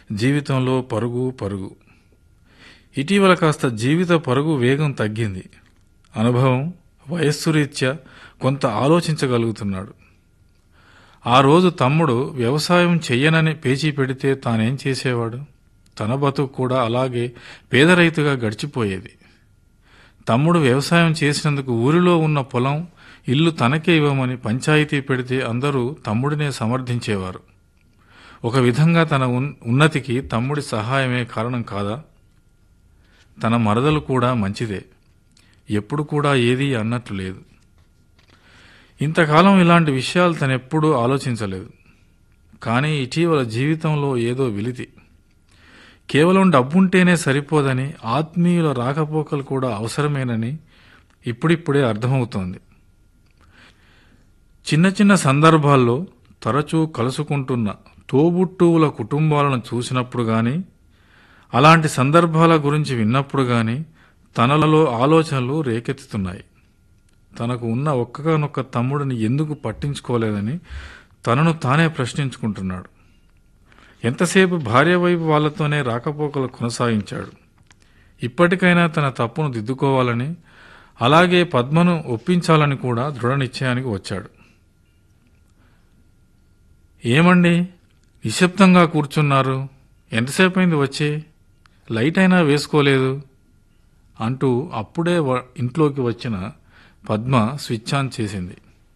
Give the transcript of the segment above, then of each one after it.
జీవితంలో పరుగు పరుగు ఇటీవల కాస్త జీవిత పరుగు వేగం తగ్గింది అనుభవం వయస్సు రీత్యా కొంత ఆలోచించగలుగుతున్నాడు ఆ రోజు తమ్ముడు వ్యవసాయం చెయ్యనని పేచీ పెడితే తానేం చేసేవాడు తన బతుకు కూడా అలాగే పేదరైతుగా గడిచిపోయేది తమ్ముడు వ్యవసాయం చేసినందుకు ఊరిలో ఉన్న పొలం ఇల్లు తనకే ఇవ్వమని పంచాయతీ పెడితే అందరూ తమ్ముడినే సమర్థించేవారు ఒక విధంగా తన ఉన్- ఉన్నతికి తమ్ముడి సహాయమే కారణం కాదా తన మరదలు కూడా మంచిదే ఎప్పుడు కూడా ఏదీ అన్నట్లు లేదు ఇంతకాలం ఇలాంటి విషయాలు తనెప్పుడూ ఆలోచించలేదు కానీ ఇటీవల జీవితంలో ఏదో విలితి కేవలం డబ్బుంటేనే సరిపోదని ఆత్మీయుల రాకపోకలు కూడా అవసరమేనని ఇప్పుడిప్పుడే అర్థమవుతోంది చిన్న చిన్న సందర్భాల్లో తరచూ కలుసుకుంటున్న తోబుట్టువుల కుటుంబాలను చూసినప్పుడు గాని అలాంటి సందర్భాల గురించి విన్నప్పుడు గాని తనలలో ఆలోచనలు రేకెత్తుతున్నాయి తనకు ఉన్న ఒక్కగానొక్క తమ్ముడిని ఎందుకు పట్టించుకోలేదని తనను తానే ప్రశ్నించుకుంటున్నాడు ఎంతసేపు భార్య వైపు వాళ్లతోనే రాకపోకలు కొనసాగించాడు ఇప్పటికైనా తన తప్పును దిద్దుకోవాలని అలాగే పద్మను ఒప్పించాలని కూడా దృఢ నిశ్చయానికి వచ్చాడు ఏమండి నిశ్శబ్దంగా కూర్చున్నారు ఎంతసేపు అయింది వచ్చి లైట్ అయినా వేసుకోలేదు అంటూ అప్పుడే వ- ఇంట్లోకి వచ్చిన పద్మ స్విచ్ ఆన్ చేసింది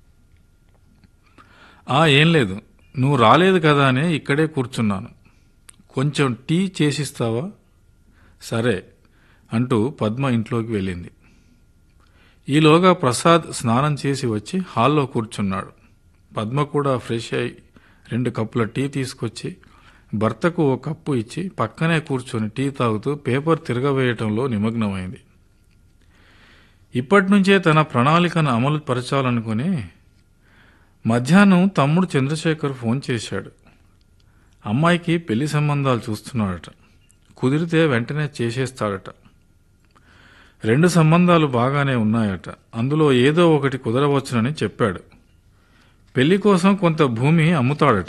ఆ ఏం లేదు నువ్వు రాలేదు కదా అని ఇక్కడే కూర్చున్నాను కొంచెం టీ చేసిస్తావా సరే అంటూ పద్మ ఇంట్లోకి వెళ్ళింది ఈలోగా ప్రసాద్ స్నానం చేసి వచ్చి హాల్లో కూర్చున్నాడు పద్మ కూడా ఫ్రెష్ అయి రెండు కప్పుల టీ తీసుకొచ్చి భర్తకు ఓ కప్పు ఇచ్చి పక్కనే కూర్చొని టీ తాగుతూ పేపర్ తిరగవేయటంలో నిమగ్నమైంది ఇప్పటి నుంచే తన ప్రణాళికను అమలు పరచాలనుకుని మధ్యాహ్నం తమ్ముడు చంద్రశేఖర్ ఫోన్ చేశాడు అమ్మాయికి పెళ్లి సంబంధాలు చూస్తున్నాడట కుదిరితే వెంటనే చేసేస్తాడట రెండు సంబంధాలు బాగానే ఉన్నాయట అందులో ఏదో ఒకటి కుదరవచ్చునని చెప్పాడు పెళ్లి కోసం కొంత భూమి అమ్ముతాడట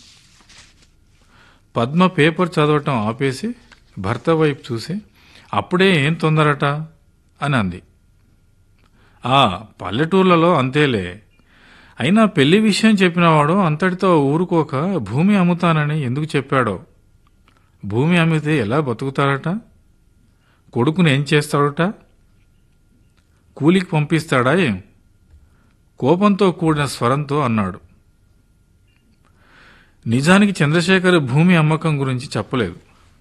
పద్మ పేపర్ చదవటం ఆపేసి భర్త వైపు చూసి అప్పుడే ఏం తొందరట అని అంది ఆ పల్లెటూర్లలో అంతేలే అయినా పెళ్లి విషయం చెప్పినవాడు అంతటితో ఊరుకోక భూమి అమ్ముతానని ఎందుకు చెప్పాడో భూమి అమ్మితే ఎలా బతుకుతాడట కొడుకుని ఏం చేస్తాడట కూలికి పంపిస్తాడా ఏం కోపంతో కూడిన స్వరంతో అన్నాడు నిజానికి చంద్రశేఖర్ భూమి అమ్మకం గురించి చెప్పలేదు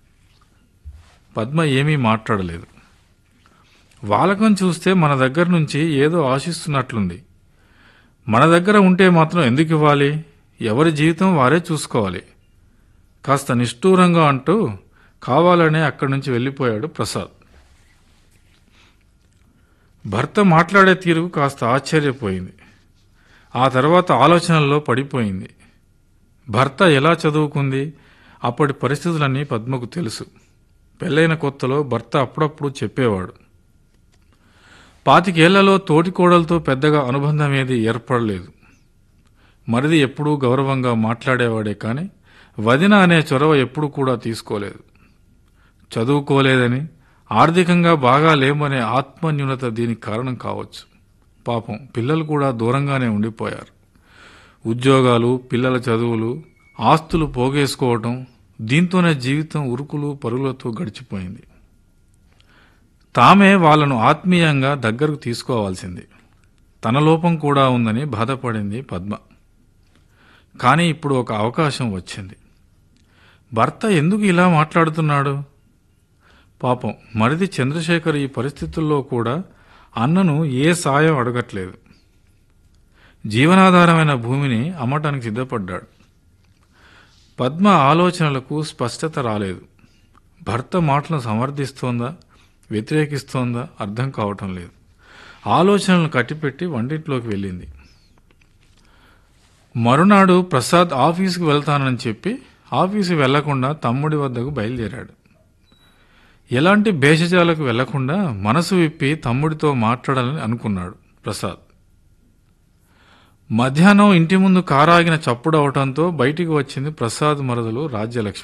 పద్మ ఏమీ మాట్లాడలేదు వాలకం చూస్తే మన దగ్గర నుంచి ఏదో ఆశిస్తున్నట్లుంది మన దగ్గర ఉంటే మాత్రం ఎందుకు ఇవ్వాలి ఎవరి జీవితం వారే చూసుకోవాలి కాస్త నిష్ఠూరంగా అంటూ కావాలనే అక్కడి నుంచి వెళ్ళిపోయాడు ప్రసాద్ భర్త మాట్లాడే తీరుకు కాస్త ఆశ్చర్యపోయింది ఆ తర్వాత ఆలోచనల్లో పడిపోయింది భర్త ఎలా చదువుకుంది అప్పటి పరిస్థితులన్నీ పద్మకు తెలుసు పెళ్ళైన కొత్తలో భర్త అప్పుడప్పుడు చెప్పేవాడు పాతికేళ్లలో తోటికోడలతో పెద్దగా అనుబంధం ఏది ఏర్పడలేదు మరిది ఎప్పుడూ గౌరవంగా మాట్లాడేవాడే కానీ వదిన అనే చొరవ ఎప్పుడూ కూడా తీసుకోలేదు చదువుకోలేదని ఆర్థికంగా బాగా లేమనే ఆత్మన్యూనత దీనికి కారణం కావచ్చు పాపం పిల్లలు కూడా దూరంగానే ఉండిపోయారు ఉద్యోగాలు పిల్లల చదువులు ఆస్తులు పోగేసుకోవటం దీంతోనే జీవితం ఉరుకులు పరుగులతో గడిచిపోయింది తామే వాళ్ళను ఆత్మీయంగా దగ్గరకు తీసుకోవాల్సింది తన లోపం కూడా ఉందని బాధపడింది పద్మ కానీ ఇప్పుడు ఒక అవకాశం వచ్చింది భర్త ఎందుకు ఇలా మాట్లాడుతున్నాడు పాపం మరిది చంద్రశేఖర్ ఈ పరిస్థితుల్లో కూడా అన్నను ఏ సాయం అడగట్లేదు జీవనాధారమైన భూమిని అమ్మటానికి సిద్ధపడ్డాడు పద్మ ఆలోచనలకు స్పష్టత రాలేదు భర్త మాటలను సమర్థిస్తోందా వ్యతిరేకిస్తోందా అర్థం కావటం లేదు ఆలోచనలను కట్టిపెట్టి వంటింట్లోకి వెళ్ళింది మరునాడు ప్రసాద్ ఆఫీసుకు వెళ్తానని చెప్పి ఆఫీసు వెళ్లకుండా తమ్ముడి వద్దకు బయలుదేరాడు ఎలాంటి భేషజాలకు వెళ్లకుండా మనసు విప్పి తమ్ముడితో మాట్లాడాలని అనుకున్నాడు ప్రసాద్ మధ్యాహ్నం ఇంటి ముందు కారాగిన చప్పుడు అవటంతో బయటికి వచ్చింది ప్రసాద్ మరదలు రాజ్యలక్ష్మి